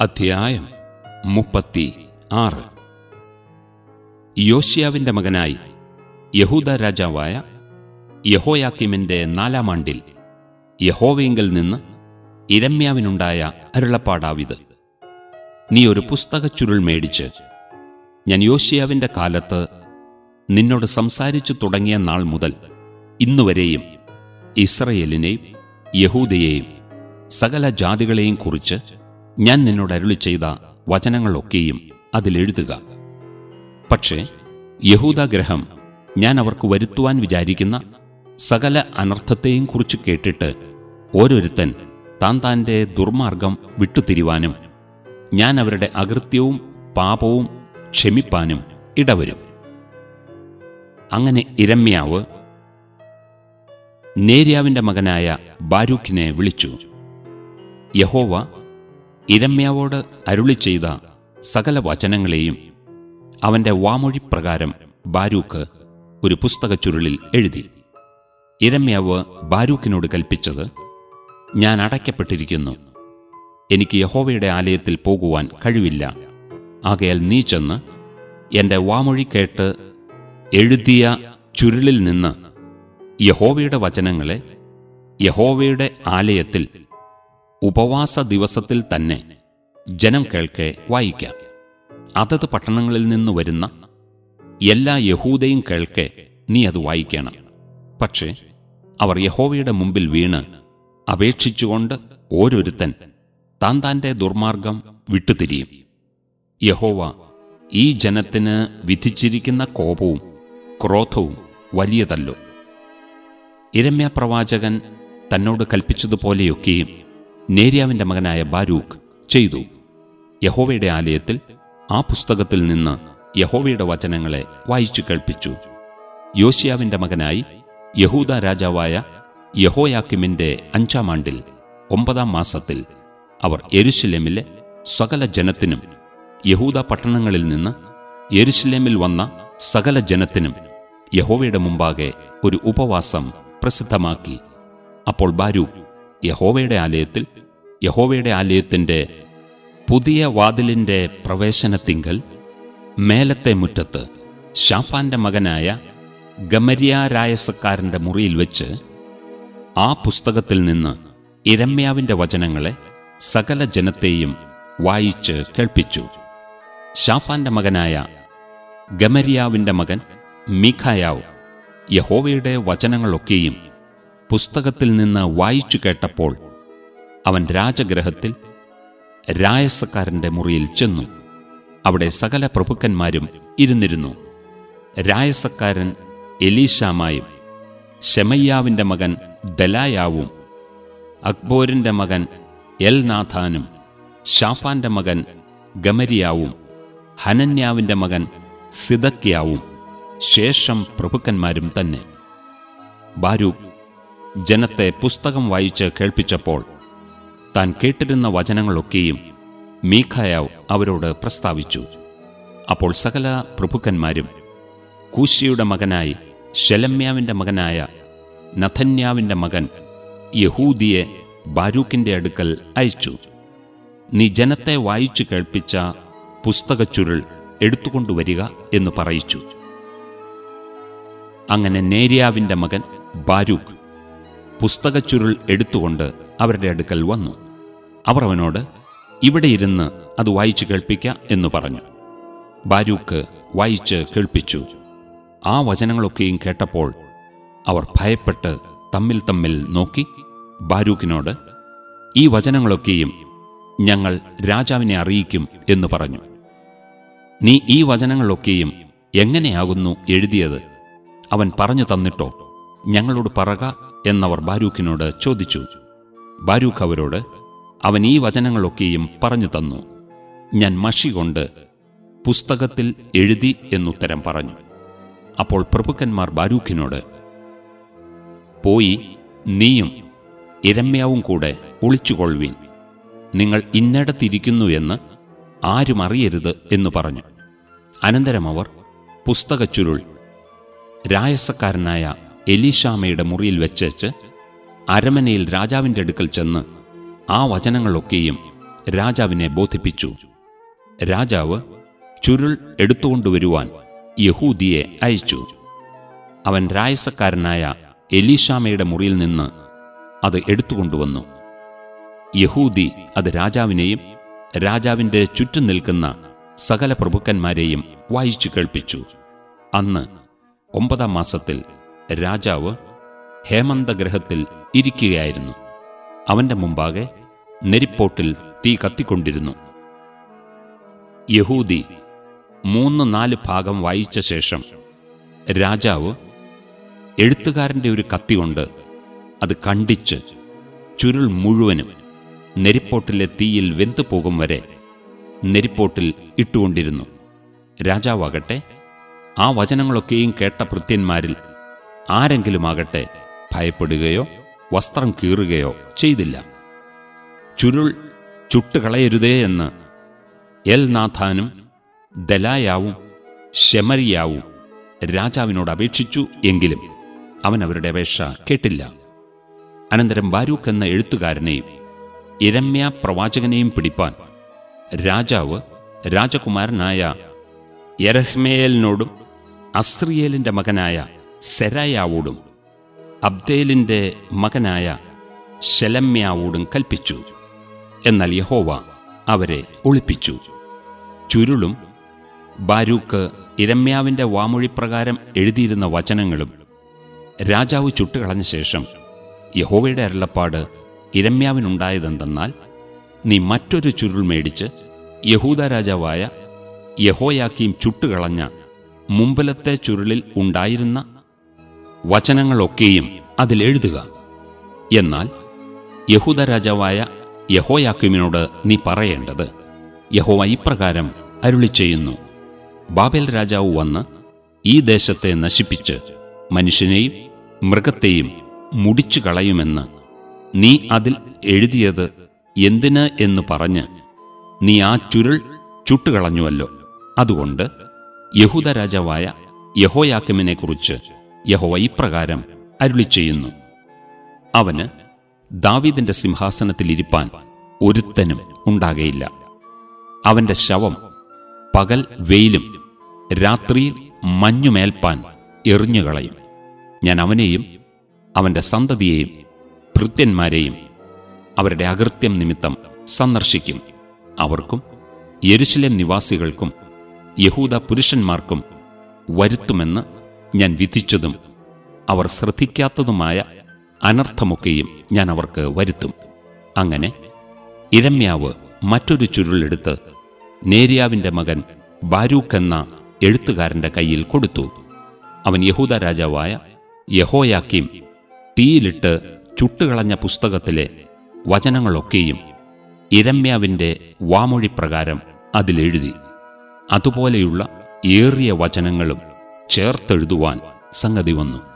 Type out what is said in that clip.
അധ്യായം മുപ്പത്തി ആറ് യോശ്യാവിന്റെ മകനായി യഹൂദ രാജാവായ യഹോയാക്കിമിന്റെ നാലാം ആണ്ടിൽ യഹോവയെങ്കിൽ നിന്ന് ഇരമ്യാവിനുണ്ടായ അരുളപ്പാടാവിത് നീ ഒരു പുസ്തക ചുരുൾ മേടിച്ച് ഞാൻ യോശ്യാവിന്റെ കാലത്ത് നിന്നോട് സംസാരിച്ചു തുടങ്ങിയ നാൾ മുതൽ ഇന്നുവരെയും ഇസ്രയേലിനെയും യഹൂദയെയും സകല ജാതികളെയും കുറിച്ച് ഞാൻ നിന്നോട് അരുളി ചെയ്ത വചനങ്ങളൊക്കെയും അതിലെഴുതുക പക്ഷേ യഹൂദഗ്രഹം ഞാൻ അവർക്ക് വരുത്തുവാൻ വിചാരിക്കുന്ന സകല അനർത്ഥത്തെയും കുറിച്ച് കേട്ടിട്ട് ഓരോരുത്തൻ താൻ താൻ്റെ ദുർമാർഗം വിട്ടുതിരിവാനും ഞാൻ അവരുടെ അകൃത്യവും പാപവും ക്ഷമിപ്പാനും ഇടവരും അങ്ങനെ ഇരമ്യാവ് നേര്യാവിന്റെ മകനായ ബാരൂഖിനെ വിളിച്ചു യഹോവ ഇരമ്യാവോട് അരുളി ചെയ്ത സകല വചനങ്ങളെയും അവന്റെ വാമൊഴിപ്രകാരം ബാരൂക്ക് ഒരു പുസ്തക ചുരുളിൽ എഴുതി ഇരമ്യാവ് ബാരൂക്കിനോട് കൽപ്പിച്ചത് ഞാൻ അടയ്ക്കപ്പെട്ടിരിക്കുന്നു എനിക്ക് യഹോവയുടെ ആലയത്തിൽ പോകുവാൻ കഴിവില്ല ആകയാൽ നീ ചെന്ന് എന്റെ വാമൊഴി കേട്ട് എഴുതിയ ചുരുളിൽ നിന്ന് യഹോവയുടെ വചനങ്ങളെ യഹോവയുടെ ആലയത്തിൽ ഉപവാസ ദിവസത്തിൽ തന്നെ ജനം കേൾക്കെ വായിക്കാം അതത് പട്ടണങ്ങളിൽ നിന്ന് വരുന്ന എല്ലാ യഹൂദയും കേൾക്കെ നീ അത് വായിക്കണം പക്ഷേ അവർ യഹോവയുടെ മുമ്പിൽ വീണ് അപേക്ഷിച്ചുകൊണ്ട് ഓരോരുത്തൻ താൻ താൻ്റെ ദുർമാർഗം വിട്ടുതിരിയും യഹോവ ഈ ജനത്തിന് വിധിച്ചിരിക്കുന്ന കോപവും ക്രോധവും വലിയതല്ലോ ഇരമ്യ പ്രവാചകൻ തന്നോട് കൽപ്പിച്ചതുപോലെയൊക്കെയും നേര്യാവിന്റെ മകനായ ബാരൂഖ് ചെയ്തു യഹോവയുടെ ആലയത്തിൽ ആ പുസ്തകത്തിൽ നിന്ന് യഹോവയുടെ വചനങ്ങളെ വായിച്ചു കേൾപ്പിച്ചു യോശിയാവിന്റെ മകനായി യഹൂദ രാജാവായ യഹോയാക്കിമിന്റെ അഞ്ചാം ആണ്ടിൽ ഒമ്പതാം മാസത്തിൽ അവർ എരുശലേമിലെ സകല ജനത്തിനും യഹൂദ പട്ടണങ്ങളിൽ നിന്ന് യെരുശലേമിൽ വന്ന സകല ജനത്തിനും യഹോവയുടെ മുമ്പാകെ ഒരു ഉപവാസം പ്രസിദ്ധമാക്കി അപ്പോൾ ബാരു യഹോവയുടെ ആലയത്തിൽ യഹോവയുടെ ആലയത്തിന്റെ പുതിയ വാതിലിന്റെ പ്രവേശനത്തിങ്കൽ മേലത്തെ മുറ്റത്ത് ഷാഫാന്റെ മകനായ ഗമര്യാരായസക്കാരന്റെ മുറിയിൽ വെച്ച് ആ പുസ്തകത്തിൽ നിന്ന് ഇരമ്യാവിന്റെ വചനങ്ങളെ സകല ജനത്തെയും വായിച്ച് കേൾപ്പിച്ചു ഷാഫാന്റെ മകനായ ഗമര്യാവിന്റെ മകൻ മീഖായാവ് യഹോവയുടെ വചനങ്ങളൊക്കെയും പുസ്തകത്തിൽ നിന്ന് വായിച്ചു കേട്ടപ്പോൾ അവൻ രാജഗ്രഹത്തിൽ രായസക്കാരന്റെ മുറിയിൽ ചെന്നു അവിടെ സകല പ്രഭുക്കന്മാരും ഇരുന്നിരുന്നു രായസക്കാരൻ എലീശാമായും ഷെമയ്യാവിന്റെ മകൻ ദലായാവും അക്ബോരിന്റെ മകൻ എൽനാഥാനും ഷാഫാന്റെ മകൻ ഗമരിയാവും ഹനന്യാവിന്റെ മകൻ സിദക്യാവും ശേഷം പ്രഭുക്കന്മാരും തന്നെ ബാരൂഖ് ജനത്തെ പുസ്തകം വായിച്ച് കേൾപ്പിച്ചപ്പോൾ താൻ കേട്ടിരുന്ന വചനങ്ങളൊക്കെയും മീഖായാവ് അവരോട് പ്രസ്താവിച്ചു അപ്പോൾ സകല പ്രഭുക്കന്മാരും കൂശിയുടെ മകനായി ശെലമ്യാവിന്റെ മകനായ നഥന്യാവിന്റെ മകൻ യഹൂദിയെ ബാരൂക്കിന്റെ അടുക്കൽ അയച്ചു നീ ജനത്തെ വായിച്ചു കേൾപ്പിച്ച പുസ്തകച്ചുരുൾ എടുത്തുകൊണ്ടുവരിക എന്ന് പറയിച്ചു അങ്ങനെ നേര്യാവിന്റെ മകൻ ബാരൂഖ് പുസ്തകച്ചുരുൾ എടുത്തുകൊണ്ട് അവരുടെ അടുക്കൽ വന്നു അവർ അവനോട് ഇവിടെ ഇരുന്ന് അത് വായിച്ചു കേൾപ്പിക്ക എന്ന് പറഞ്ഞു ബാരൂക്ക് വായിച്ച് കേൾപ്പിച്ചു ആ വചനങ്ങളൊക്കെയും കേട്ടപ്പോൾ അവർ ഭയപ്പെട്ട് തമ്മിൽ തമ്മിൽ നോക്കി ബാരൂക്കിനോട് ഈ വചനങ്ങളൊക്കെയും ഞങ്ങൾ രാജാവിനെ അറിയിക്കും എന്ന് പറഞ്ഞു നീ ഈ വചനങ്ങളൊക്കെയും എങ്ങനെയാകുന്നു എഴുതിയത് അവൻ പറഞ്ഞു തന്നിട്ടോ ഞങ്ങളോട് പറക എന്നവർ ബാരൂഖിനോട് ചോദിച്ചു ബാരൂഖ് അവരോട് അവൻ ഈ വചനങ്ങളൊക്കെയും പറഞ്ഞു തന്നു ഞാൻ മഷി കൊണ്ട് പുസ്തകത്തിൽ എഴുതി എന്നുത്തരം പറഞ്ഞു അപ്പോൾ പ്രഭുക്കന്മാർ ബാരൂഖിനോട് പോയി നീയും ഇരമ്യാവും കൂടെ ഒളിച്ചുകൊള്ളുവീൻ നിങ്ങൾ ഇന്നടത്തിരിക്കുന്നു എന്ന് ആരും അറിയരുത് എന്ന് പറഞ്ഞു അനന്തരം അവർ പുസ്തകച്ചുരുൾ രായസക്കാരനായ എലീഷാമയുടെ മുറിയിൽ വെച്ചേച്ച് അരമനയിൽ രാജാവിൻ്റെ അടുക്കൽ ചെന്ന് ആ വചനങ്ങളൊക്കെയും രാജാവിനെ ബോധിപ്പിച്ചു രാജാവ് ചുരുൾ എടുത്തുകൊണ്ടുവരുവാൻ യഹൂദിയെ അയച്ചു അവൻ രായസക്കാരനായ എലീഷാമയുടെ മുറിയിൽ നിന്ന് അത് എടുത്തുകൊണ്ടുവന്നു യഹൂദി അത് രാജാവിനെയും രാജാവിന്റെ ചുറ്റും നിൽക്കുന്ന സകല പ്രഭുക്കന്മാരെയും വായിച്ചു കേൾപ്പിച്ചു അന്ന് ഒമ്പതാം മാസത്തിൽ രാജാവ് ഹേമന്തഗ്രഹത്തിൽ ഇരിക്കുകയായിരുന്നു അവന്റെ മുമ്പാകെ നെരിപ്പോട്ടിൽ തീ കത്തിക്കൊണ്ടിരുന്നു യഹൂദി മൂന്ന് നാല് ഭാഗം വായിച്ച ശേഷം രാജാവ് എഴുത്തുകാരന്റെ ഒരു കത്തി കൊണ്ട് അത് കണ്ടിച്ച് ചുരുൾ മുഴുവനും നെരിപ്പോട്ടിലെ തീയിൽ വെന്തുപോകും വരെ നെരിപ്പോട്ടിൽ ഇട്ടുകൊണ്ടിരുന്നു രാജാവാകട്ടെ ആ വചനങ്ങളൊക്കെയും കേട്ട ഭൃത്യന്മാരിൽ ആരെങ്കിലുമാകട്ടെ ഭയപ്പെടുകയോ വസ്ത്രം കീറുകയോ ചെയ്തില്ല ചുരുൾ ചുട്ടുകളയരുതേ എന്ന് എൽനാഥാനും ദലായാവും ശമരിയാവും രാജാവിനോട് അപേക്ഷിച്ചു എങ്കിലും അവൻ അവരുടെ അപേക്ഷ കേട്ടില്ല അനന്തരം ബാരൂക്ക് എന്ന എഴുത്തുകാരനെയും ഇരമ്യ പ്രവാചകനെയും പിടിപ്പാൻ രാജാവ് രാജകുമാരനായ യരഹ്മേലിനോടും അസ്രിയേലിന്റെ മകനായ സെരായാവോടും അബ്ദേലിന്റെ മകനായ ശലമ്യാവോടും കൽപ്പിച്ചു എന്നാൽ യഹോവ അവരെ ഒളിപ്പിച്ചു ചുരുളും ബാരൂക്ക് ഇരമ്യാവിന്റെ വാമൊഴിപ്രകാരം എഴുതിയിരുന്ന വചനങ്ങളും രാജാവ് ചുട്ടുകളഞ്ഞ ശേഷം യഹോവയുടെ അരുളപ്പാട് ഇരമ്യാവിനുണ്ടായതെന്തെന്നാൽ നീ മറ്റൊരു ചുരുൾ മേടിച്ച് യഹൂദ രാജാവായ യഹോയാക്കീം ചുട്ടുകളഞ്ഞ മുമ്പിലത്തെ ചുരുളിൽ ഉണ്ടായിരുന്ന വചനങ്ങളൊക്കെയും അതിലെഴുതുക എന്നാൽ യഹൂദ രാജാവായ യഹോയാക്കിമിനോട് നീ പറയേണ്ടത് യഹോവ ഇപ്രകാരം അരുളി ചെയ്യുന്നു ബാബേൽ രാജാവ് വന്ന് ഈ ദേശത്തെ നശിപ്പിച്ച് മനുഷ്യനെയും മൃഗത്തെയും മുടിച്ചു കളയുമെന്ന് നീ അതിൽ എഴുതിയത് എന്തിന് എന്ന് പറഞ്ഞ് നീ ആ ചുരുൾ ചുട്ടുകളഞ്ഞുവല്ലോ അതുകൊണ്ട് യഹൂദ രാജാവായ യഹോയാക്കിമിനെക്കുറിച്ച് യഹോവ ഇപ്രകാരം അരുളി ചെയ്യുന്നു അവന് ദാവീദിന്റെ സിംഹാസനത്തിലിരിപ്പാൻ ഒരുത്തനും ഉണ്ടാകയില്ല അവന്റെ ശവം പകൽ വെയിലും രാത്രിയിൽ മഞ്ഞുമേൽപ്പാൻ എറിഞ്ഞുകളയും ഞാൻ അവനെയും അവന്റെ സന്തതിയെയും ഭൃത്യന്മാരെയും അവരുടെ അകൃത്യം നിമിത്തം സന്ദർശിക്കും അവർക്കും യെരുശലേം നിവാസികൾക്കും യഹൂദ പുരുഷന്മാർക്കും വരുത്തുമെന്ന് ഞാൻ വിധിച്ചതും അവർ ശ്രദ്ധിക്കാത്തതുമായ അനർത്ഥമൊക്കെയും ഞാൻ അവർക്ക് വരുത്തും അങ്ങനെ ഇരമ്യാവ് മറ്റൊരു ചുരുളെടുത്ത് നേര്യാവിന്റെ മകൻ ബാരൂക്ക് എന്ന എഴുത്തുകാരന്റെ കയ്യിൽ കൊടുത്തു അവൻ യഹൂദ രാജാവായ യഹോയാക്കീം തീയിലിട്ട് ചുട്ടുകളഞ്ഞ പുസ്തകത്തിലെ വചനങ്ങളൊക്കെയും ഇരമ്യാവിന്റെ വാമൊഴിപ്രകാരം അതിലെഴുതി അതുപോലെയുള്ള ഏറിയ വചനങ്ങളും ചേർത്തെഴുതുവാൻ സംഗതി വന്നു